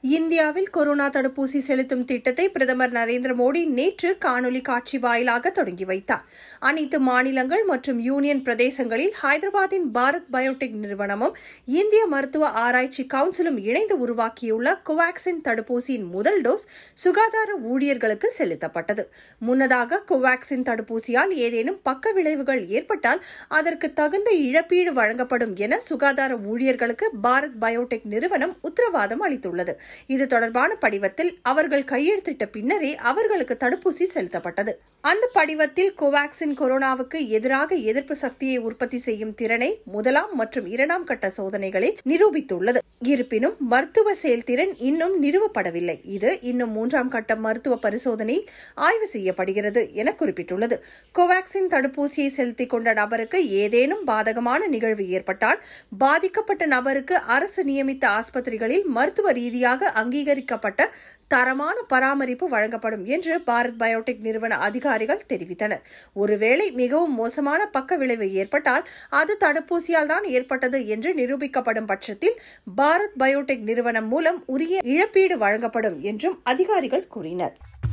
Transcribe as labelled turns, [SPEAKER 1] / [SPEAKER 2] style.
[SPEAKER 1] இந்தியாவில் கொரோனா தடுப்பூசி செலுத்தும் திட்டத்தை பிரதமர் நரேந்திர மோடி நேற்று காணொலி காட்சி வாயிலாக தொடங்கி வைத்தார் அனைத்து மாநிலங்கள் மற்றும் யூனியன் பிரதேசங்களில் ஹைதராபாத்தின் பாரத் பயோடெக் நிறுவனமும் இந்திய மருத்துவ ஆராய்ச்சி கவுன்சிலும் இணைந்து உருவாக்கியுள்ள கோவாக்சின் தடுப்பூசியின் முதல் டோஸ் சுகாதார ஊழியர்களுக்கு செலுத்தப்பட்டது முன்னதாக கோவாக்சின் தடுப்பூசியால் ஏதேனும் பக்க விளைவுகள் ஏற்பட்டால் அதற்கு தகுந்த இழப்பீடு வழங்கப்படும் என சுகாதார ஊழியர்களுக்கு பாரத் பயோடெக் நிறுவனம் உத்தரவாதம் அளித்துள்ளது இது தொடர்பான படிவத்தில் அவர்கள் கையெழுத்திட்ட பின்னரே அவர்களுக்கு தடுப்பூசி செலுத்தப்பட்டது அந்த படிவத்தில் கோவாக்சின் கொரோனாவுக்கு எதிராக எதிர்ப்பு சக்தியை உற்பத்தி செய்யும் திறனை முதலாம் மற்றும் இரண்டாம் கட்ட சோதனைகளில் நிரூபித்துள்ளது இருப்பினும் மருத்துவ செயல்திறன் இன்னும் நிறுவப்படவில்லை இது இன்னும் மூன்றாம் கட்ட மருத்துவ பரிசோதனை ஆய்வு செய்யப்படுகிறது என குறிப்பிட்டுள்ளது கோவாக்சின் தடுப்பூசியை செலுத்திக் கொண்ட நபருக்கு ஏதேனும் பாதகமான நிகழ்வு ஏற்பட்டால் பாதிக்கப்பட்ட நபருக்கு அரசு நியமித்த ஆஸ்பத்திரிகளில் மருத்துவ ரீதியாக அங்கீகரிக்கப்பட்ட தரமான பராமரிப்பு வழங்கப்படும் என்று பாரத் பயோடெக் நிறுவன அதிகாரிகள் தெரிவித்தனர் ஒருவேளை மிகவும் மோசமான பக்க விளைவு ஏற்பட்டால் அது தடுப்பூசியால் தான் ஏற்பட்டது என்று நிரூபிக்கப்படும் பட்சத்தில் பாரத் பயோடெக் நிறுவனம் மூலம் உரிய இழப்பீடு வழங்கப்படும் என்றும் அதிகாரிகள் கூறினர்